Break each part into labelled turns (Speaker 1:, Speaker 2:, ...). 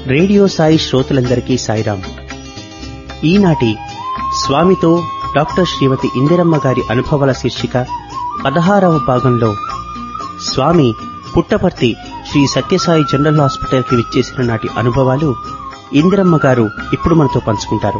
Speaker 1: Radio Sai శ్రోతలందరికీ సాయిరాం ఈనాటి స్వామితో డాక్టర్ శ్రీమతి ఇందిరమ్మ గారి అనుభవాల శీర్షిక పదహారవ భాగంలో స్వామి పుట్టపర్తి శ్రీ సత్యసాయి జనరల్ హాస్పిటల్కి విచ్చేసిన నాటి అనుభవాలు ఇందిరమ్మ గారు ఇప్పుడు మనతో పంచుకుంటారు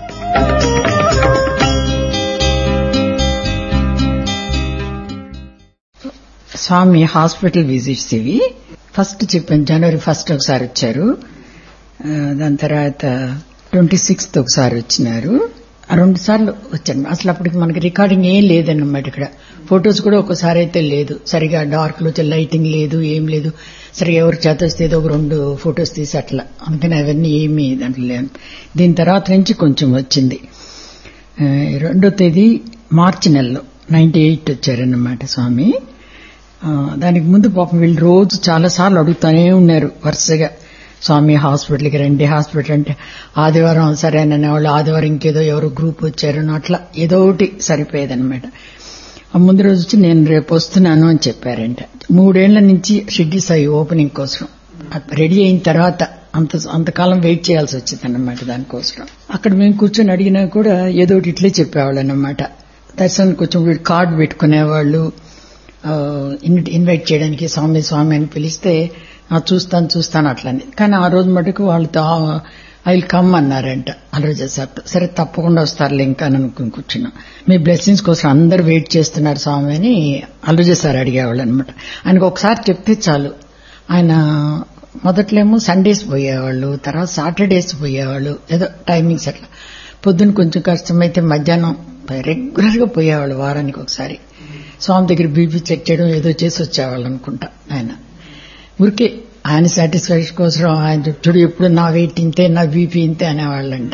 Speaker 2: స్వామి హాస్పిటల్ విజిట్స్ ఇవి ఫస్ట్ చెప్పాను జనవరి ఫస్ట్ ఒకసారి వచ్చారు ఆ, దాని తర్వాత ట్వంటీ సిక్స్త్ ఒకసారి వచ్చినారు ఆ రెండు సార్లు వచ్చాను అసలు అప్పటికి మనకి రికార్డింగ్ ఏం లేదన్నమాట ఇక్కడ ఫొటోస్ కూడా ఒకసారి అయితే లేదు సరిగా డార్క్ లో లైటింగ్ లేదు ఏం లేదు సరిగా ఎవరు చేత వస్తే ఏదో ఒక రెండు ఫొటోస్ తీసి అట్లా అందుకని అవన్నీ ఏమీ దాంట్లో లేవు దీని తర్వాత నుంచి కొంచెం వచ్చింది ఆ, రెండో తేదీ మార్చి నెలలో నైన్టీ ఎయిట్ వచ్చారన్నమాట స్వామి ఆ, దానికి ముందు పాపం వీళ్ళు రోజు చాలా సార్లు అడుగుతానే ఉన్నారు వరుసగా స్వామి హాస్పిటల్కి రండి హాస్పిటల్ అంటే ఆదివారం సరేననే వాళ్ళు ఆదివారం ఇంకేదో ఎవరో గ్రూప్ వచ్చారు అట్లా ఏదో ఒకటి సరిపోయేదన్నమాట ఆ ముందు రోజు వచ్చి నేను రేపు వస్తున్నాను అని చెప్పారంట మూడేళ్ల నుంచి షిడ్డి సాయి ఓపెనింగ్ కోసం రెడీ అయిన తర్వాత అంత అంతకాలం వెయిట్ చేయాల్సి వచ్చింది అన్నమాట దానికోసం అక్కడ మేము కూర్చొని అడిగినా కూడా ఏదో ఒకటి ఇట్లే చెప్పేవాళ్ళు అన్నమాట దర్శనానికి కొంచెం వీళ్ళు కార్డు పెట్టుకునేవాళ్ళు ఆ, ఇన్- ఇన్వైట్ చేయడానికి స్వామి స్వామి అని పిలిస్తే "ఆ, చూస్తాను చూస్తాను అట్లని కానీ ఆ రోజు మటుకు వాళ్ళతో ఐ విల్ కమ్ అన్నారంట అలరోజు సార్ సరే తప్పకుండా వస్తారులే ఇంకా అని అనుకుని కూర్చున్నాం మీ బ్లెస్సింగ్స్ కోసం అందరు వెయిట్ చేస్తున్నారు స్వామి అని అలరోజు సార్ అడిగేవాళ్ళు అనమాట ఆయనకు ఒకసారి చెప్తే చాలు ఆయన మొదట్లేమో సండేస్ పోయేవాళ్ళు తర్వాత సాటర్డేస్ పోయేవాళ్ళు ఏదో టైమింగ్స్ అట్లా పొద్దున్న కొంచెం కష్టమైతే మధ్యాహ్నం రెగ్యులర్ గా పోయేవాళ్ళు వారానికి ఒకసారి స్వామి దగ్గర బీపీ చెక్ చేయడం ఏదో చేసి వచ్చేవాళ్ళు అనుకుంటా ఆయన ఊరికే ఆయన సాటిస్ఫాక్షన్ కోసం ఆయన చూడు ఎప్పుడు నా వెయిట్ ఇంతే నా బీపీ ఇంతే అనేవాళ్ళంట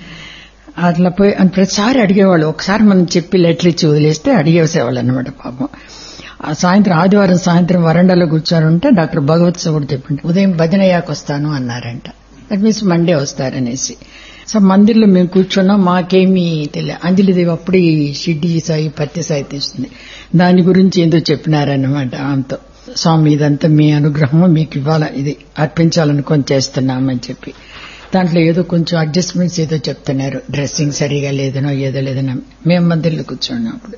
Speaker 2: అట్లా పోయి అని ప్రతిసారి అడిగేవాళ్ళు ఒకసారి మనం చెప్పి లెటర్ ఇచ్చి వదిలేస్తే అడిగేసేవాళ్ళు అనమాట పాపం ఆ సాయంత్రం ఆదివారం సాయంత్రం వరండాలో కూర్చోనుంటే డాక్టర్ భగవత్ కూడా చెప్పింది ఉదయం భజన అయ్యాక వస్తాను అన్నారంట దట్ మీన్స్ మండే వస్తారనేసి సో మందిర్లో మేము కూర్చున్నాం మాకేమీ తెలియదు అంజలిదేవి అప్పుడు ఈ షిడ్డి సాయి పత్తి సాయి తీస్తుంది దాని గురించి ఏదో చెప్పినారన్నమాట ఆమెతో స్వామి ఇదంతా మీ అనుగ్రహం మీకు ఇవ్వాల ఇది అర్పించాలనుకొని చేస్తున్నామని చెప్పి దాంట్లో ఏదో కొంచెం అడ్జస్ట్మెంట్స్ ఏదో చెప్తున్నారు డ్రెస్సింగ్ సరిగా లేదనో ఏదో లేదనో మేము మందిర్లో కూర్చున్నాం అప్పుడు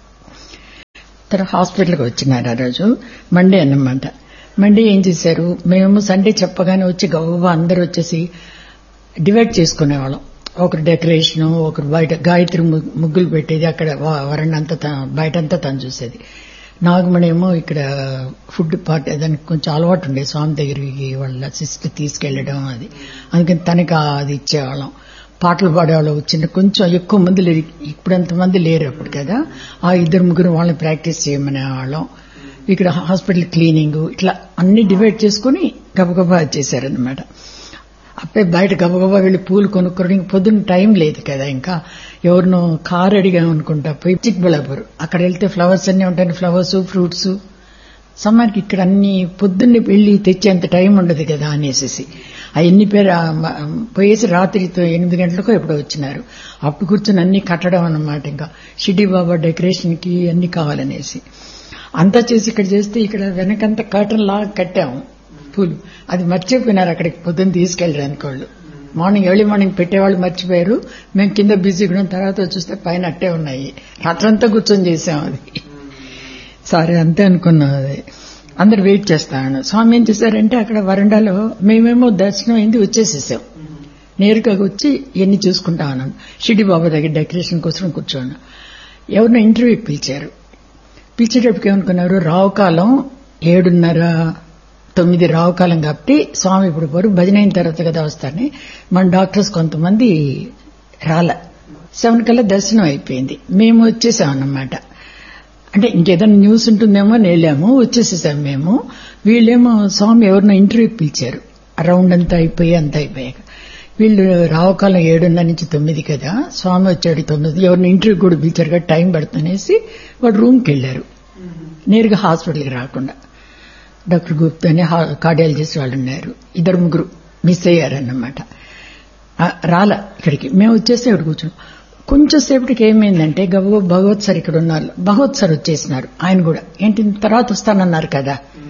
Speaker 2: తర్వాత హాస్పిటల్కి వచ్చినారు ఆ రోజు మండే అన్నమాట మండే ఏం చేశారు మేము సండే చెప్పగానే వచ్చి గవ్వ అందరూ వచ్చేసి డివైడ్ చేసుకునేవాళ్ళం ఒకరు డెకరేషన్ ఒకరు బయట గాయత్రి ము- ముగ్గులు పెట్టేది అక్కడ వ- వరండంతా త- బయటంతా తను చూసేది నాగమణి ఏమో ఇక్కడ ఫుడ్ పార్ట్ దానికి కొంచెం అలవాటు ఉండే స్వామి దగ్గరికి వాళ్ళ సిస్టర్ తీసుకెళ్లడం అది అందుకని తనకి అది ఇచ్చేవాళ్ళం పాటలు పాడేవాళ్ళు చిన్న కొంచెం ఎక్కువ మంది లేరు ఇప్పుడంత మంది లేరు అప్పుడు కదా ఆ ఇద్దరు ముగ్గురు వాళ్ళని ప్రాక్టీస్ చేయమనేవాళ్ళం ఇక్కడ హాస్పిటల్ క్లీనింగ్ ఇట్లా అన్ని డివైడ్ చేసుకుని గబగబా చేశారనమాట అప్పుడే బయట గబగబా వెళ్ళి పూలు కొనుక్కోవడానికి పొద్దున్న టైం లేదు కదా ఇంకా ఎవరినో కారు అడిగా అనుకుంటా పోయి చిక్బళ్ళాపూర్ అక్కడ వెళ్తే ఫ్లవర్స్ అన్ని ఉంటాయి ఫ్లవర్స్ ఫ్రూట్స్ సమ్మర్కి ఇక్కడ అన్ని పొద్దున్నే వెళ్ళి తెచ్చేంత టైం ఉండదు కదా అనేసి అవన్నీ పేరు ఆ మ- పోయేసి రాత్రి తో- ఎనిమిది గంటలకు ఎప్పుడో వచ్చినారు అప్పుడు కూర్చొని అన్ని కట్టడం అన్నమాట ఇంకా షిడి బాబా డెకరేషన్ కి అన్ని కావాలనేసి అంతా చేసి ఇక్కడ చేస్తే ఇక్కడ వెనకంతా కర్టన్ లాగా కట్టాము పూలు అది మర్చిపోయినారు అక్కడికి పొద్దున్న తీసుకెళ్ళడానికి వాళ్ళు మార్నింగ్ ఎర్లీ మార్నింగ్ పెట్టేవాళ్ళు మర్చిపోయారు మేము కింద బిజీగా ఉన్న తర్వాత చూస్తే పైన అట్టే ఉన్నాయి రాత్రంతా కూర్చొని చేసాం అది సరే అంతే అనుకున్నాం అది అందరు వెయిట్ చేస్తాను స్వామి ఏం చేశారంటే అక్కడ వరండాలో మేమేమో దర్శనం అయింది వచ్చేసేసాం నేరుగా వచ్చి ఇవన్నీ చూసుకుంటా ఉన్నాను షిడి బాబా దగ్గర డెకరేషన్ కోసం కూర్చోను ఎవరినో ఇంటర్వ్యూకి పిలిచారు పిలిచేటప్పటికి ఏమనుకున్నారు రావుకాలం ఏడున్నర తొమ్మిది రావుకాలం కాబట్టి స్వామి ఇప్పుడు పోరు భజన అయిన తర్వాత కదా వస్తారని మన డాక్టర్స్ కొంతమంది రాల సెవెన్ కల్లా దర్శనం అయిపోయింది మేము వచ్చేసాం అన్నమాట అంటే ఇంకేదైనా న్యూస్ ఉంటుందేమో అని వెళ్ళాము వచ్చేసేసాం మేము వీళ్ళేమో స్వామి ఎవరినో ఇంటర్వ్యూకి పిలిచారు ఆ రౌండ్ అంతా అయిపోయి అంతా అయిపోయాక వీళ్ళు రావకాలం ఏడున్నర నుంచి తొమ్మిది కదా స్వామి వచ్చాడు తొమ్మిది ఎవరిని ఇంటర్వ్యూ కూడా పిలిచారు కదా టైం పడుతుందనేసి వాడు రూమ్కి వెళ్ళారు నేరుగా హాస్పిటల్కి రాకుండా డాక్టర్ గుప్తా అని కార్డియాలజిస్ట్ వాళ్ళు ఉన్నారు ఇద్దరు ముగ్గురు మిస్ అయ్యారన్నమాట ఆ, రాల ఇక్కడికి మేము వచ్చేస్తే ఇక్కడ కూర్చున్నాం కొంచెం సేపటికి ఏమైందంటే గబగబ భగవత్ సార్ ఇక్కడ ఉన్నారు భగవత్ సార్ వచ్చేసినారు ఆయన కూడా ఏంటి తర్వాత వస్తానన్నారు కదా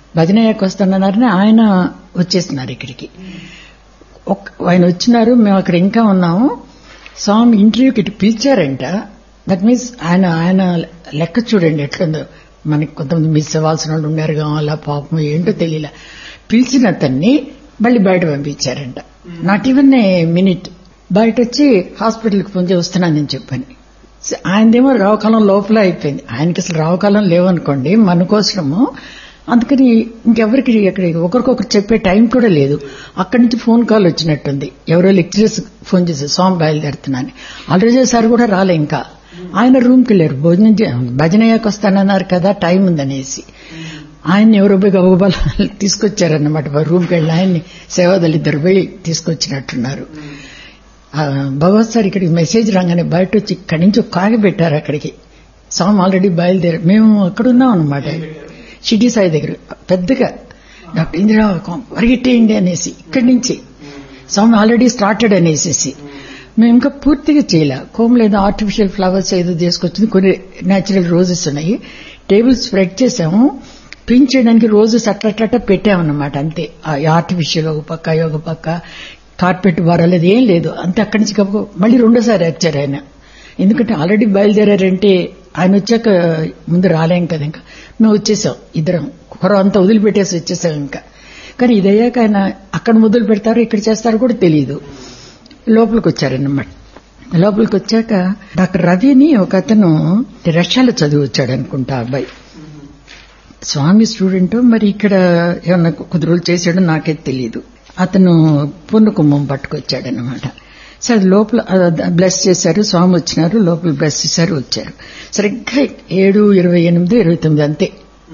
Speaker 2: భజనయ్యకు వస్తున్నారని ఆయన వచ్చేస్తున్నారు ఇక్కడికి ఒక్- ఆయన వచ్చినారు మేము అక్కడ ఇంకా ఉన్నాము స్వామి ఇంటర్వ్యూకి ఇటు పిలిచారంట దట్ మీన్స్ ఆయన ఆయన లెక్క చూడండి ఎట్లుందో మనకి కొంతమంది మిస్ అవ్వాల్సిన వాళ్ళు ఉన్నారు కావాలా పాపం ఏంటో తెలియలే పిలిచిన అతన్ని మళ్ళీ బయట పంపించారంట నాట్ ఈవెన్ ఏ మినిట్ బయట వచ్చి హాస్పిటల్కి పొంది వస్తున్నాను నేను చెప్పాను స- ఆయనదేమో రావుకాలం లోపల అయిపోయింది ఆయనకి అసలు రావుకాలం లేవనుకోండి మన కోసము అందుకని ఇంకెవరికి అక్కడ ఒకరికొకరు చెప్పే టైం కూడా లేదు అక్కడి నుంచి ఫోన్ కాల్ వచ్చినట్టుంది ఎవరో లెక్చరర్స్ ఫోన్ చేశారు స్వామి బయలుదేరుతున్నాను ఆల్రెడీ సార్ కూడా రాలే ఇంకా ఆయన రూమ్కి వెళ్ళారు భోజనం చే- భజనయ్యాకి వస్తానన్నారు కదా టైం ఉందనేసి ఆయన్ని ఎవరో పోయి గబగబాల తీసుకొచ్చారన్నమాట రూమ్కి వెళ్ళి ఆయన్ని సేవాదలు ఇద్దరు పోయి తీసుకొచ్చినట్టున్నారు ఆ, భగవత్ సార్ ఇక్కడికి మెసేజ్ రాగానే బయట వచ్చి ఇక్కడి నుంచి ఒక కాగి పెట్టారు అక్కడికి స్వామి ఆల్రెడీ బయలుదేరారు మేము అక్కడ ఉన్నాం అనమాట షిటీ సాయి దగ్గర పెద్దగా డాక్టర్ ఇందిరా పరిగెట్టేయండి అనేసి ఇక్కడి నుంచి స్వామి ఆల్రెడీ స్టార్టెడ్ అనేసేసి మేము ఇంకా పూర్తిగా చేయలే కోమలు ఏదో ఆర్టిఫిషియల్ ఫ్లవర్స్ ఏదో తీసుకొచ్చింది కొన్ని న్యాచురల్ రోజెస్ ఉన్నాయి టేబుల్ స్ప్రెడ్ చేసాము ప్రింట్ చేయడానికి రోజెస్ అట్లట్లట పెట్టామన్నమాట అంతే ఆ ఆర్టిఫిషియల్ ఒక పక్క ఈ ఒక పక్క కార్పెట్ వరలేదు ఏం లేదు అంతే అక్కడి నుంచి గబగబా మళ్ళీ రెండోసారి వచ్చారు ఆయన ఎందుకంటే ఆల్రెడీ బయలుదేరారంటే ఆయన వచ్చాక ముందు రాలేం కదా ఇంకా మేము వచ్చేసాం ఇద్దరం కుర్ర అంతా వదిలిపెట్టేసి వచ్చేసాం ఇంకా కానీ ఇదయ్యాక ఆయన అక్కడ మొదలు పెడతారు ఇక్కడ చేస్తారో కూడా తెలియదు లోపలికి వచ్చారన్నమాట లోపలికి వచ్చాక డాక్టర్ రవిని ఒక అతను రష్యాలో చదివి వచ్చాడు అనుకుంటా ఆ అబ్బాయి స్వామి స్టూడెంట్ మరి ఇక్కడ ఏమన్నా కొద్ది రోజులు చేశాడో నాకైతే తెలియదు అతను పొన్ను కుంభం పట్టుకొచ్చాడనమాట సరే లోపల బ్లెస్ చేశారు స్వామి వచ్చినారు లోపల బ్లెస్ చేశారు వచ్చారు సరిగ్గా ఏడు ఇరవై ఎనిమిది ఇరవై తొమ్మిది అంతే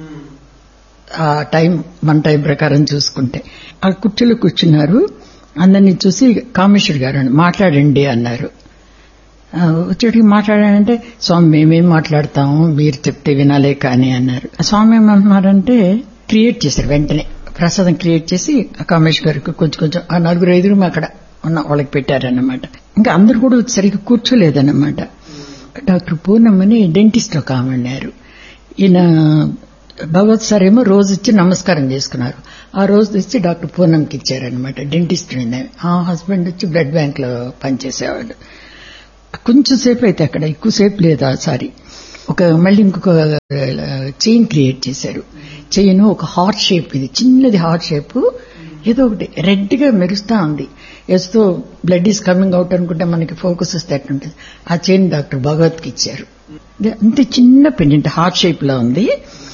Speaker 2: ఆ టైం మన టైం ప్రకారం చూసుకుంటే ఆ కుర్చీలో కూర్చున్నారు అందరినీ చూసి కామేశ్వర్ గారు మాట్లాడండి అన్నారు ఆ, వచ్చేటికి మాట్లాడానంటే స్వామి మేమేం మాట్లాడతాము మీరు చెప్తే వినాలే కానీ అన్నారు ఆ స్వామి ఏమంటున్నారంటే క్రియేట్ చేశారు వెంటనే ప్రసాదం క్రియేట్ చేసి ఆ కామేష్ గారికి కొంచెం కొంచెం ఆ నలుగురు ఐదుగురు అక్కడ ఉన్న వాళ్ళకి పెట్టారన్నమాట ఇంకా అందరు కూడా సరిగ్గా కూర్చోలేదన్నమాట డాక్టర్ పూర్ణమ్మని డెంటిస్ట్ ఒక ఆమె అన్నారు ఈయన భగవత్ సార్ ఏమో రోజు ఇచ్చి నమస్కారం చేసుకున్నారు ఆ రోజు ఇచ్చి డాక్టర్ పూర్ణంకి ఇచ్చారనమాట డెంటిస్ట్ ఉంది. ఆ హస్బెండ్ వచ్చి బ్లడ్ బ్యాంక్ లో పనిచేసేవాడు కొంచెం సేపు అయితే అక్కడ ఎక్కువసేపు లేదు ఆ సారి ఒక మళ్ళీ ఇంకొక చైన్ క్రియేట్ చేశారు చైన్ ఒక హార్ట్ షేప్ ఇది చిన్నది హార్ట్ షేప్ ఏదో ఒకటి రెడ్ గా మెరుస్తా ఉంది as though blood is coming out అనుకుంటే మనకి ఫోకస్ వస్తే ఎట్లుంటుంది ఆ చైన్ డాక్టర్ భగవత్కి ఇచ్చారు ఇది అంతే చిన్న పెండెంట్ హార్ట్ షేప్ లో ఉంది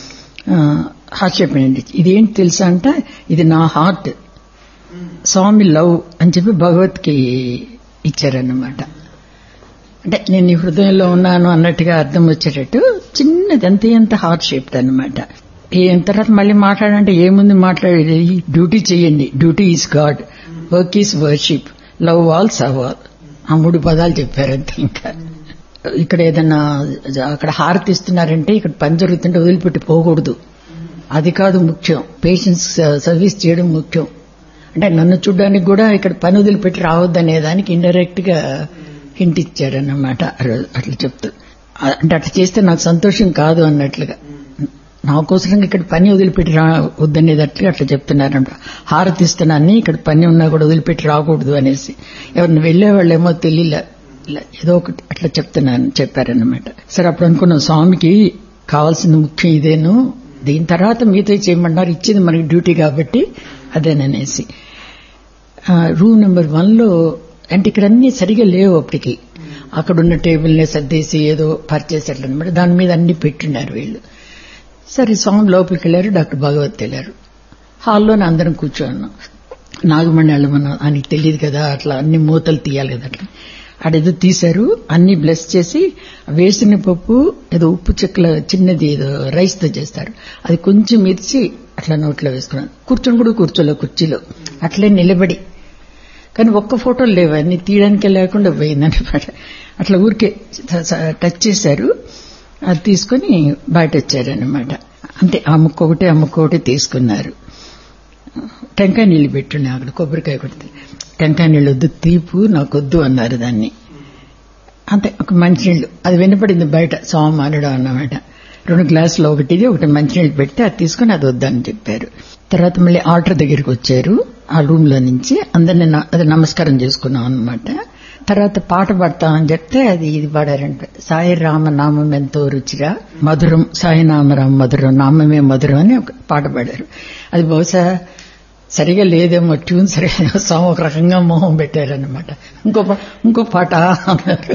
Speaker 2: హార్ట్ షేప్ పెండెంట్ ఇదేంటి తెలుసా అంట ఇది నా హార్ట్ స్వామి లవ్ అని చెప్పి భగవత్కి ఇచ్చారన్నమాట అంటే నేను నీ హృదయంలో ఉన్నాను అన్నట్టుగా అర్థం వచ్చేటట్టు చిన్నది అంతే ఎంత హార్ట్ షేప్డ్ అనమాట ఏం తర్వాత మళ్ళీ మాట్లాడంటే ఏముంది మాట్లాడేది డ్యూటీ చేయండి duty is god work is worship love all serve all ఆ మూడు పదాలు చెప్పారు అంతే ఇంకా ఇక్కడ ఏదన్నా అక్కడ హారతి ఇస్తున్నారంటే ఇక్కడ పని జరుగుతుంటే వదిలిపెట్టి పోకూడదు అది కాదు ముఖ్యం పేషెంట్స్ సర్వీస్ చేయడం ముఖ్యం అంటే నన్ను చూడడానికి కూడా ఇక్కడ పని వదిలిపెట్టి రావద్దనే దానికి ఇండైరెక్ట్ గా హింట్ ఇచ్చారన్నమాట ఆ రోజు అట్లా చెప్తూ ఆ- అంటే అట్లా చేస్తే నాకు సంతోషం కాదు అన్నట్లుగా నా కోసరం ఇక్కడ పని వదిలిపెట్టి రా వద్దనేటట్లుగా అట్లా చెప్తున్నారంట హారతి ఇస్తున్నాన్ని ఇక్కడ పని ఉన్నా కూడా వదిలిపెట్టి రాకూడదు అనేసి ఎవరిని వెళ్లేవాళ్ళేమో తెలియలే ఇలా ఏదో ఒకటి అట్లా చెప్తున్నాను చెప్పారన్నమాట సరే అప్పుడు అనుకున్నాం స్వామికి కావాల్సింది ముఖ్యం ఇదేను దీని తర్వాత మీతో చేయమన్నారు ఇచ్చింది మనకి డ్యూటీ కాబట్టి అదేననేసి ఆ, రూమ్ నెంబర్ వన్ లో అంటే ఇక్కడ అన్ని సరిగా లేవు అప్పటికి అక్కడ ఉన్న టేబుల్ ని సర్దేసి ఏదో పర్చేస్ అట్లా అనమాట దాని మీద అన్ని పెట్టున్నారు వీళ్ళు సరే స్వామి లోపలికి వెళ్ళారు డాక్టర్ భగవత్ వెళ్ళారు హాల్లోనే అందరం కూర్చోన్నాం నాగమణి వెళ్ళమన్నా ఆయనకి తెలియదు కదా అట్లా అన్ని మూతలు తీయాలి కదా అట్లా అడేదో తీశారు అన్ని బ్లెస్ చేసి వేసిన పప్పు ఏదో ఉప్పు చెక్కల చిన్నది ఏదో రైస్ తో చేస్తారు అది కొంచెం మిర్చి అట్లా నోట్లో వేసుకున్నాను కూర్చొని కూడా కూర్చోలే కుర్చీలో అట్లే నిలబడి కానీ ఒక్క ఫోటోలు లేవు అన్ని తీయడానికే లేకుండా పోయిందన్నమాట అట్లా ఊరికే స- స- టచ్ చేశారు అది తీసుకుని బయట వచ్చారనమాట అంతే ఆ ముక్క ఒకటి ఆ ముక్క ఒకటి తీసుకున్నారు టెంకాయ నీళ్లు పెట్టున్నాయి అక్కడ కొబ్బరికాయ కొడితే టెంకాయ నీళ్ళు వద్దు తీపు నాకు వద్దు అన్నారు దాన్ని అంతే ఒక మంచినీళ్ళు అది వినపడింది బయట స్వామి అనడం అన్నమాట రెండు గ్లాసులు ఒకటి ఒకటి మంచినీళ్ళు పెడితే అది తీసుకుని అది వద్దని చెప్పారు తర్వాత మళ్ళీ ఆర్డర్ దగ్గరికి వచ్చారు ఆ రూమ్ లో నుంచి అందరిని న- అది నమస్కారం చేసుకున్నాం అన్నమాట తర్వాత పాట పాడతామని చెప్తే అది ఇది పాడారంట సాయి రామ నామం ఎంతో రుచిగా మధురం సాయి నామరామ మధురం నామమే మధురం అని ఒక పాట పాడారు అది బహుశా సరిగా లేదేమో ట్యూన్ సరిగా సాంగ్ ఒక రకంగా మొహం పెట్టారనమాట ఇంకో పా- ఇంకో పాట అన్నారు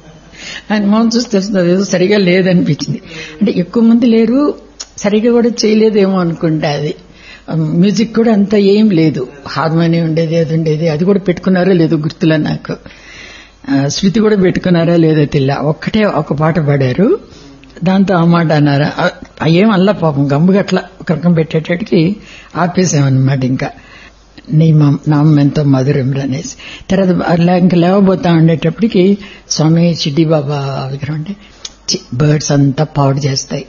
Speaker 2: ఆయన మొహం చూసి తెలుస్తుంది ఏదో సరిగా లేదనిపించింది అంటే ఎక్కువ మంది లేరు సరిగా కూడా చేయలేదేమో అనుకుంటా అది మ్యూజిక్ కూడా అంత ఏం లేదు హార్మోనియం ఉండేది అది ఉండేది అది కూడా పెట్టుకున్నారో లేదో గుర్తులే నాకు ఆ, శృతి కూడా పెట్టుకున్నారా లేదో తెల్ల ఒక్కటే ఒక పాట పాడారు దాంతో ఆ మాట అన్నారా ఆ- ఆ ఏం అల్లా పాపం గమ్ముగా అట్లా ఒక రకం పెట్టేటట్టుకి ఆపేసామన్నమాట ఇంకా నీ మా- నామం ఎంతో మధురం అనేసి తర్వాత అలా ఇంకా లేవబోతా ఉండేటప్పటికి స్వామి చిడ్డి బాబా విగ్రహం అంటే బర్డ్స్ అంతా పాడు చేస్తాయి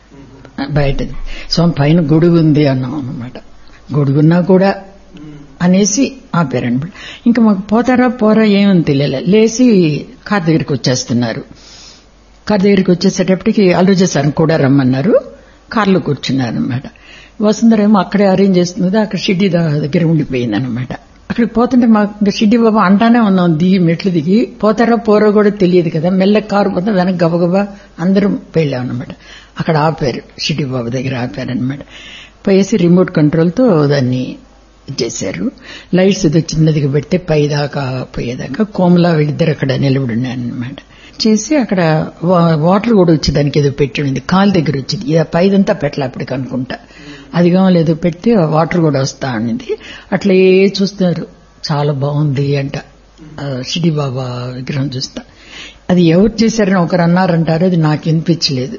Speaker 2: బయట స్వామి పైన గొడుగు ఉంది అన్నాం అనమాట గొడుగున్నా కూడా అనేసి ఆపారనమాట ఇంకా మాకు పోతారా పోరా ఏమని తెలియలే లేచి కార్ దగ్గరికి వచ్చేస్తున్నారు కార్ దగ్గరికి వచ్చేసేటప్పటికి అల్లు సార్ కూడా రమ్మన్నారు కార్లో కూర్చున్నారు అనమాట వసుంధరేమో అక్కడే అరేంజ్ చేస్తుంది అక్కడ షిడ్డి దా- దగ్గర ఉండిపోయింది అనమాట అక్కడికి పోతుంటే మాకు ఇంకా షిడ్డి బాబా అంటానే ఉన్నాం దిగి మెట్లు దిగి పోతారో పోరో కూడా తెలియదు కదా మెల్ల కారు పోతే వెనక గబగబా అందరం వెళ్ళాం అనమాట అక్కడ ఆపారు షిడ్డి బాబా దగ్గర ఆపారనమాట పోయేసి రిమోట్ కంట్రోల్తో దాన్ని చేశారు లైట్స్ ఏదో చిన్నదిగా పెడితే పై దాకా పోయేదాకా కోమలా వీళ్ళిద్దరు అక్కడ నిలబడి ఉన్నారనమాట చేసి అక్కడ వా- వాటర్ కూడా వచ్చి దానికి ఏదో పెట్టి ఉంది కాలు దగ్గర వచ్చింది ఇక పైదంతా పెట్టలే అప్పటికి అనుకుంటా అది కావాలి ఏదో పెడితే ఆ వాటర్ కూడా వస్తా ఉండింది అట్లే చూస్తున్నారు చాలా బాగుంది అంట ఆ షిడి బాబా విగ్రహం చూస్తా అది ఎవరు చేశారని ఒకరు అన్నారంటారు అది నాకు వినిపించలేదు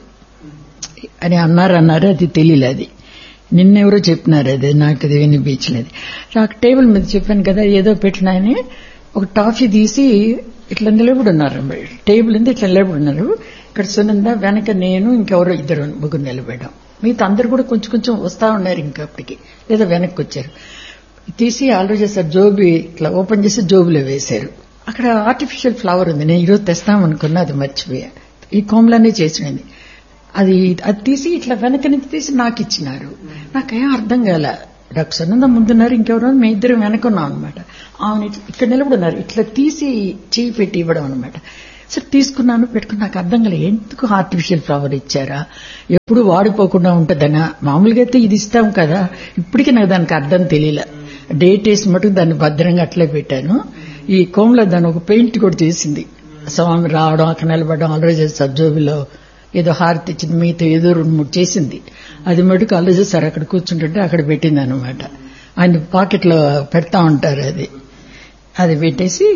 Speaker 2: అని అన్నారు అన్నారు అది తెలియలేదు అది నిన్నెవరో చెప్పినారు అది నాకు అది వినిపించలేదు నాకు టేబుల్ మీద చెప్పాను కదా ఏదో పెట్టినాయని ఒక టాఫీ తీసి ఇట్లా నిలబడి ఉన్నారు టేబుల్ ఉంది ఇట్లా నిలబడి ఉన్నారు ఇక్కడ సునంద వెనక నేను ఇంకెవరో ఇద్దరు ముగ్గురు నిలబడ్డాం మిగతా అందరు కూడా కొంచెం కొంచెం వస్తా ఉన్నారు ఇంకా అప్పటికి లేదా వెనక్కి వచ్చారు తీసి ఆల్రెడీ చేశారు జోబి ఇట్లా ఓపెన్ చేసి జోబులో వేశారు అక్కడ ఆర్టిఫిషియల్ ఫ్లవర్ ఉంది నేను ఈరోజు తెస్తామనుకున్నా అది మర్చిపోయా ఈ కోమలానే చేసినది అది అది తీసి ఇట్లా వెనక నుంచి తీసి నాకు ఇచ్చినారు నాకేం అర్థం కాల డాక్టర్ సన్నంద ముందున్నారు ఇంకెవరో మేము ఇద్దరం వెనకున్నాం అనమాట ఆమె ఇట్లా- ఇక్కడ నిలబడున్నారు ఇట్లా తీసి చేయి పెట్టి ఇవ్వడం అనమాట సరే తీసుకున్నాను పెట్టుకుని నాకు అర్థం కాలే ఎందుకు ఆర్టిఫిషియల్ ఫ్లవర్ ఇచ్చారా ఎప్పుడు వాడిపోకుండా ఉంటుందనా మామూలుగా అయితే ఇది ఇస్తాం కదా ఇప్పటికీ నాకు దానికి అర్థం తెలియలే డేట్ వేసి మటుకు దాన్ని భద్రంగా అట్లే పెట్టాను ఈ కోమలో దాన్ని ఒక పెయింట్ కూడా చేసింది స్వామి రావడం అక్కడ నిలబడడం ఆల్రెడీ సబ్జోబిలో ఏదో హారతి ఇచ్చింది మిగతా ఏదో రెండు మూడు చేసింది అది మటుకు ఆల్రెడీ సార్ అక్కడ కూర్చుంటుంటే అక్కడ పెట్టింది అనమాట ఆయన పాకెట్లో పెడతా ఉంటారు అది అది పెట్టేసి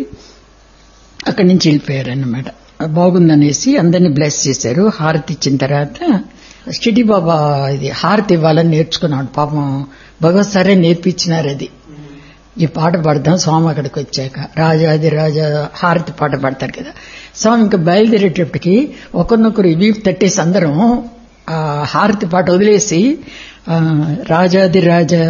Speaker 2: అక్కడి నుంచి వెళ్ళిపోయారు అన్నమాట బాగుందనేసి అందరినీ బ్లెస్ చేశారు హారతి ఇచ్చిన తర్వాత స్టిడి బాబా ఇది హారతి ఇవ్వాలని నేర్చుకున్నాడు పాపం భగవత్ సరే నేర్పించినారు అది ఈ పాట పాడదాం స్వామి అక్కడికి వచ్చాక రాజాది రాజా హారతి పాట పాడతారు కదా స్వామి ఇంకా బయలుదేరేటప్పటికి ఒకరినొకరు వీపు తట్టేసి అందరం ఆ హారతి పాట వదిలేసి ఆ, రాజాది రాజా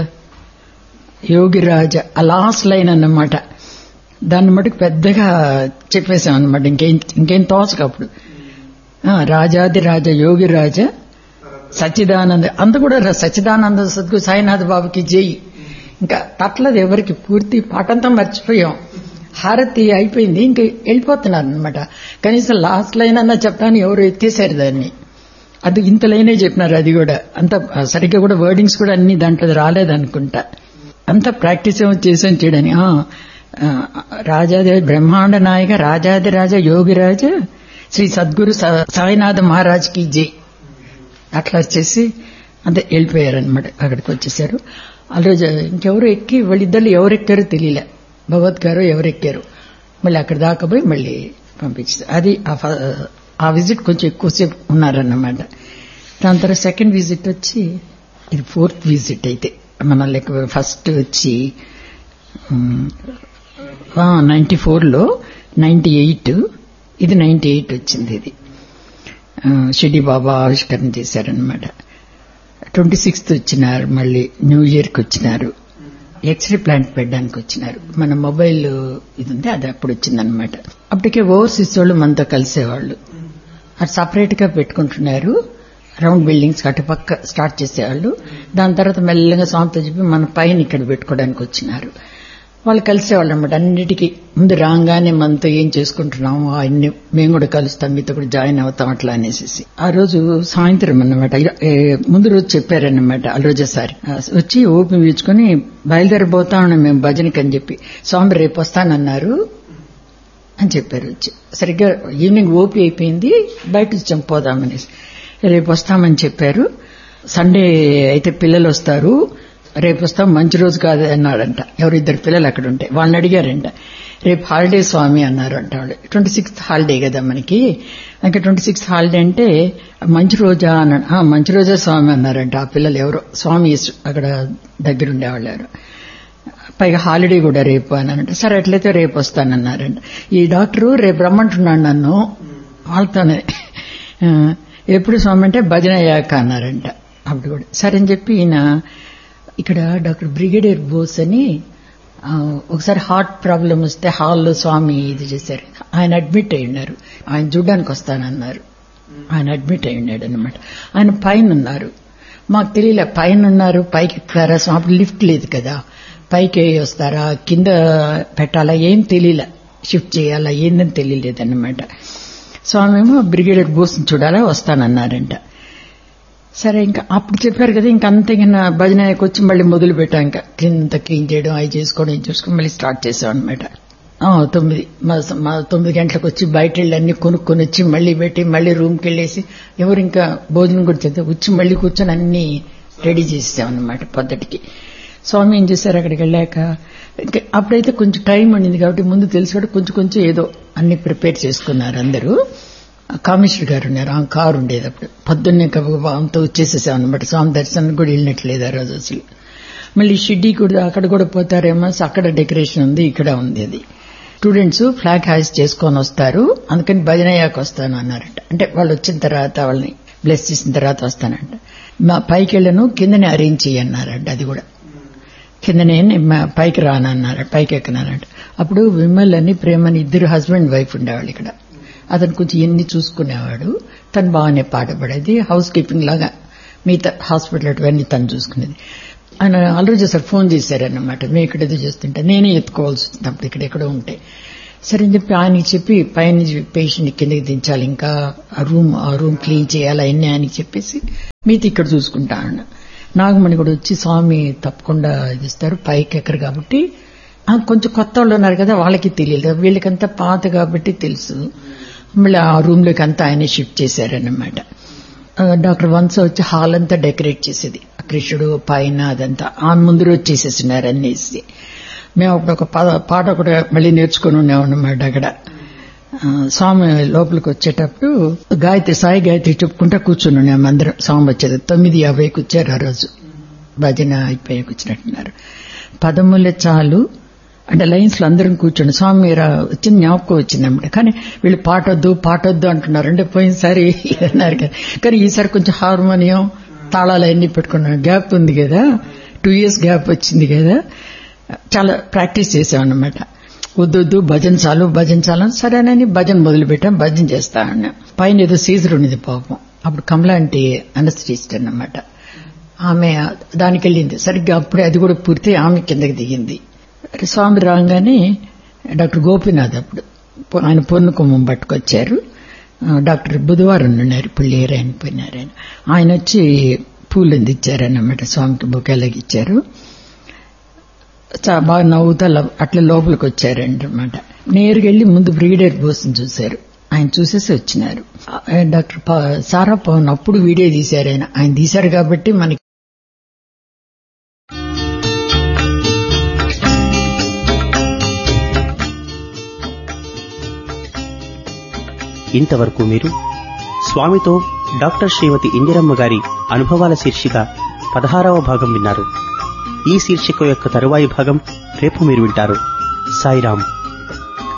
Speaker 2: యోగి రాజ ఆ లాస్ట్ లైన్ అన్నమాట దాన్ని మటుకు పెద్దగా చెప్పేశాం అనమాట ఇంకేం ఇంకేం తోచక అప్పుడు ఆ, రాజాది రాజ యోగి రాజ సచ్చిదానంద అంత కూడా ర- సచ్చిదానంద సద్గు సాయినాథ్ బాబుకి జై ఇంకా తట్లది ఎవరికి పూర్తి పాటంతా మర్చిపోయాం హారతి అయిపోయింది ఇంక వెళ్ళిపోతున్నారు అనమాట కనీసం లాస్ట్ లైన్ అన్నా చెప్తాను ఎవరు ఎత్తేసారు దాన్ని అది ఇంత లైనే చెప్పినారు అది కూడా అంత సరిగ్గా కూడా వర్డింగ్స్ కూడా అన్ని దాంట్లో రాలేదనుకుంటా అంత ప్రాక్టీస్ ఏమో చేసాం చేయడని ఆ, ఆ, రాజాది బ్రహ్మాండ నాయక రాజాది రాజ యోగిరాజ శ్రీ సద్గురు సా- సాయినాథ మహారాజ్కి జై అట్లా వచ్చేసి అంతే వెళ్ళిపోయారనమాట అక్కడికి వచ్చేసారు ఆ రోజు ఇంకెవరు ఎక్కి వాళ్ళిద్దరు ఎవరు ఎక్కారో తెలియలే భగవత్ గారు ఎవరు ఎక్కారు మళ్ళీ అక్కడ దాకా పోయి మళ్ళీ పంపించారు అది ఆ ఫ- ఆ విజిట్ కొంచెం ఎక్కువసేపు ఉన్నారన్నమాట దాని తర్వాత సెకండ్ విజిట్ వచ్చి ఇది ఫోర్త్ విజిట్ అయితే మన లెక్క ఫస్ట్ వచ్చి నైన్టీ ఫోర్లో నైన్టీ ఎయిట్ ఇది నైన్టీ ఎయిట్ వచ్చింది ఇది ఆ, షిడి బాబా ఆవిష్కరణ చేశారనమాట ట్వంటీ సిక్స్త్ వచ్చినారు మళ్ళీ న్యూ ఇయర్కి వచ్చినారు ఎక్స్రే ప్లాంట్ పెట్టడానికి వచ్చినారు మన మొబైల్ ఇది ఉంది అది అప్పుడు వచ్చిందనమాట అప్పటికే ఓవర్సీస్ వాళ్ళు మనతో కలిసేవాళ్ళు అది సపరేట్ గా పెట్టుకుంటున్నారు రౌండ్ బిల్డింగ్స్ అటుపక్క స్టార్ట్ చేసేవాళ్ళు దాని తర్వాత మెల్లగా స్వామితో చెప్పి మన పైన ఇక్కడ పెట్టుకోవడానికి వచ్చినారు వాళ్ళు కలిసేవాళ్ళు అనమాట అన్నిటికీ ముందు రాగానే మనతో ఏం చేసుకుంటున్నాము అన్ని మేము కూడా కలుస్తాం మీతో కూడా జాయిన్ అవుతాం అట్లా అనేసి ఆ రోజు సాయంత్రం అన్నమాట ఏ, ముందు రోజు చెప్పారన్నమాట ఆ రోజు సారి వచ్చి ఓపి పీల్చుకొని బయలుదేరబోతా ఉన్నాం మేము భజనకి అని చెప్పి స్వామి రేపు వస్తానన్నారు అని చెప్పారు వచ్చి సరిగ్గా ఈవినింగ్ ఓపీ అయిపోయింది బయట వచ్చాం పోదామనేసి రేపు వస్తామని చెప్పారు సండే అయితే పిల్లలు వస్తారు రేపు వస్తాం మంచి రోజు కాదు అన్నాడంట ఎవరిద్దరు పిల్లలు అక్కడ ఉంటే వాళ్ళని అడిగారంట రేపు హాలిడే స్వామి అన్నారంట వాళ్ళు ట్వంటీ సిక్స్త్ హాలిడే కదా మనకి ఇంకా ట్వంటీ సిక్స్త్ హాలిడే అంటే మంచి రోజా అన్నాడు "ఆ, మంచి రోజా స్వామి అన్నారంట ఆ పిల్లలు ఎవరో స్వామి అక్కడ దగ్గర ఉండేవాళ్ళు ఎవరు పైగా హాలిడే కూడా రేపు అని అంటే సరే అట్లయితే రేపు వస్తానన్నారంట ఈ డాక్టరు రేపు రమ్మంటున్నాడు నన్ను వాళ్ళతోనే ఆ, ఎప్పుడు స్వామి అంటే భజన అయ్యాక అన్నారంట అప్పుడు కూడా సరే అని చెప్పి ఈయన ఇక్కడ డాక్టర్ బ్రిగేడియర్ బోస్ అని ఆ, ఒకసారి హార్ట్ ప్రాబ్లం వస్తే హాల్లో స్వామి ఇది చేశారు ఆయన అడ్మిట్ అయి ఉన్నారు ఆయన చూడడానికి వస్తానన్నారు ఆయన అడ్మిట్ అయి ఉన్నాడు అనమాట ఆయన పైన ఉన్నారు మాకు తెలియలే పైన ఉన్నారు పైకి ఎక్కుతారా స్వామి అప్పుడు లిఫ్ట్ లేదు కదా పైకి వస్తారా కింద పెట్టాలా ఏం తెలియలే షిఫ్ట్ చేయాలా ఏందని తెలియలేదన్నమాట స్వామి ఏమో బ్రిగేడియర్ బోస్ని చూడాలా వస్తానన్నారంట సరే ఇంకా అప్పుడు చెప్పారు కదా ఇంకా అంతే ఇంకా భజనకి వచ్చి మళ్ళీ మొదలు పెట్టాం ఇంకా కింద క్లీన్ చేయడం అవి చేసుకోవడం ఇది చూసుకుని మళ్ళీ స్టార్ట్ చేసాం అనమాట తొమ్మిది మా మా తొమ్మిది గంటలకు వచ్చి బయట వెళ్ళి అన్ని కొనుక్కొని వచ్చి మళ్ళీ పెట్టి మళ్ళీ రూమ్కి వెళ్ళేసి ఎవరు ఇంకా భోజనం కూడా చేస్తే వచ్చి మళ్ళీ కూర్చొని అన్ని రెడీ చేసాం అనమాట పొద్దుటికి స్వామి ఏం చేశారు అక్కడికి వెళ్ళాక ఇంకా అప్పుడైతే కొంచెం టైం ఉండింది కాబట్టి ముందు తెలిసి కూడా కొంచెం కొంచెం ఏదో అన్ని ప్రిపేర్ చేసుకున్నారు అందరూ కామేశ్వర్ గారు ఉన్నారు ఆ కారు ఉండేది అప్పుడు పొద్దున్నే గబగబా అంతా వచ్చేసేసాం అనమాట స్వామి దర్శనం కూడా వెళ్ళినట్లేదు ఆ రోజు అసలు మళ్ళీ షిడ్డీ కూడా అక్కడ కూడా పోతారేమో సో అక్కడ డెకరేషన్ ఉంది ఇక్కడ ఉంది అది స్టూడెంట్స్ ఫ్లాగ్ హాయిస్ చేసుకొని వస్తారు అందుకని భజన అయ్యాక వస్తాను అన్నారంట అంటే వాళ్ళు వచ్చిన తర్వాత వాళ్ళని బ్లెస్ చేసిన తర్వాత వస్తానంట మా పైకి వెళ్ళను కిందనే అరేంజ్ చేయన్నారంట అది కూడా కిందనే మా పైకి రానన్నారు పైకి ఎక్కనారంట అప్పుడు విమల్ అని ప్రేమని ఇద్దరు హస్బెండ్ వైఫ్ ఉండేవాళ్ళు ఇక్కడ అతను కొంచెం ఎన్ని చూసుకునేవాడు తను బాగానే పాట పడేది హౌస్ కీపింగ్ లాగా మిగతా హాస్పిటల్ అటువన్నీ తను చూసుకునేది ఆయన ఆల్రెడీ సార్ ఫోన్ చేశారన్నమాట మేము ఇక్కడ ఏదో చేస్తుంటే నేనే ఎత్తుకోవాల్సి వచ్చింది అప్పుడు ఇక్కడెక్కడో ఉంటే సరే అని చెప్పి ఆయనకి చెప్పి పైన పేషెంట్ కిందకి దించాలి ఇంకా ఆ రూమ్ ఆ రూమ్ క్లీన్ చేయాలి అవన్నీ ఆయనకి చెప్పేసి మీతో ఇక్కడ చూసుకుంటా అన్న నాగమణి కూడా వచ్చి స్వామి తప్పకుండా ఇది ఇస్తారు పైకి ఎక్కరు కాబట్టి ఆ, కొంచెం కొత్త వాళ్ళు ఉన్నారు కదా వాళ్ళకి తెలియదు వీళ్ళకంతా పాత కాబట్టి తెలుసు మళ్ళీ ఆ రూమ్ లోకి అంతా ఆయనే షిఫ్ట్ చేశారన్నమాట ఆ, డాక్టర్ వంశ వచ్చి హాల్ అంతా డెకరేట్ చేసేది కృష్ణుడు పైన అదంతా ఆ ముందు రోజు చేసేసినారు అనేసి మేము అప్పుడు ఒక పా- పాట కూడా మళ్ళీ నేర్చుకుని ఉన్నాం అన్నమాట అక్కడ ఆ, స్వామి లోపలికి వచ్చేటప్పుడు గాయత్రి సాయి గాయత్రి చెప్పుకుంటా కూర్చుని ఉన్నాం అందరం స్వామి వచ్చేది తొమ్మిది యాభైకి వచ్చారు ఆ రోజు భజన అయిపోయి కూర్చున్నట్టున్నారు పదముల చాలు అంటే లైన్స్ లో అందరం కూర్చోండి స్వామి మీరు వచ్చిన జ్ఞాపకం వచ్చిందన్నమాట కానీ వీళ్ళు పాటొద్దు పాటొద్దు అంటున్నారు అంటే పోయినసారి అన్నారు కదా కానీ ఈసారి కొంచెం హార్మోనియం తాళాలు అన్ని పెట్టుకున్నారు గ్యాప్ ఉంది కదా టూ ఇయర్స్ గ్యాప్ వచ్చింది కదా చాలా ప్రాక్టీస్ చేసామన్నమాట వద్దొద్దు భజన చాలు భజన చాలు అని సరేనని భజన మొదలు పెట్టాం భజన చేస్తా అన్నా పైన ఏదో సీజర్ ఉండేది పాపం అప్పుడు కమలా అంటే అనస్థిస్ట్ అన్నమాట ఆమె దానికి వెళ్ళింది సరిగ్గా అప్పుడే అది కూడా పూర్తి ఆమె కిందకి దిగింది స్వామి రాగానే డాక్టర్ గోపీనాథ్ అప్పుడు పొ- ఆయన పొన్ను కుమ్మం పట్టుకొచ్చారు ఆ, డాక్టర్ బుధవారం ఉన్నారు ఇప్పుడు లేరు ఆయన పోయినారు ఆయన ఆయన వచ్చి పూలు అందించారన్నమాట స్వామికి బొకేలాగా ఇచ్చారు చా- బాగా నవ్వుతా ల- అట్లా లోపలికి వచ్చారన్నమాట నేరుగా వెళ్ళి ముందు బ్రిగేడియర్ బోస్ని చూశారు ఆయన చూసేసి వచ్చినారు ఆ, డాక్టర్ ప- సారా పవన్ అప్పుడు వీడియో తీశారు ఆయన ఆయన తీశారు కాబట్టి మనకి
Speaker 1: ఇంతవరకు మీరు స్వామితో డాక్టర్ శ్రీమతి ఇందిరమ్మ గారి అనుభవాల శీర్షిక పదహారవ భాగం విన్నారు ఈ శీర్షిక యొక్క తరువాయి భాగం రేపు మీరు వింటారు సాయిరాం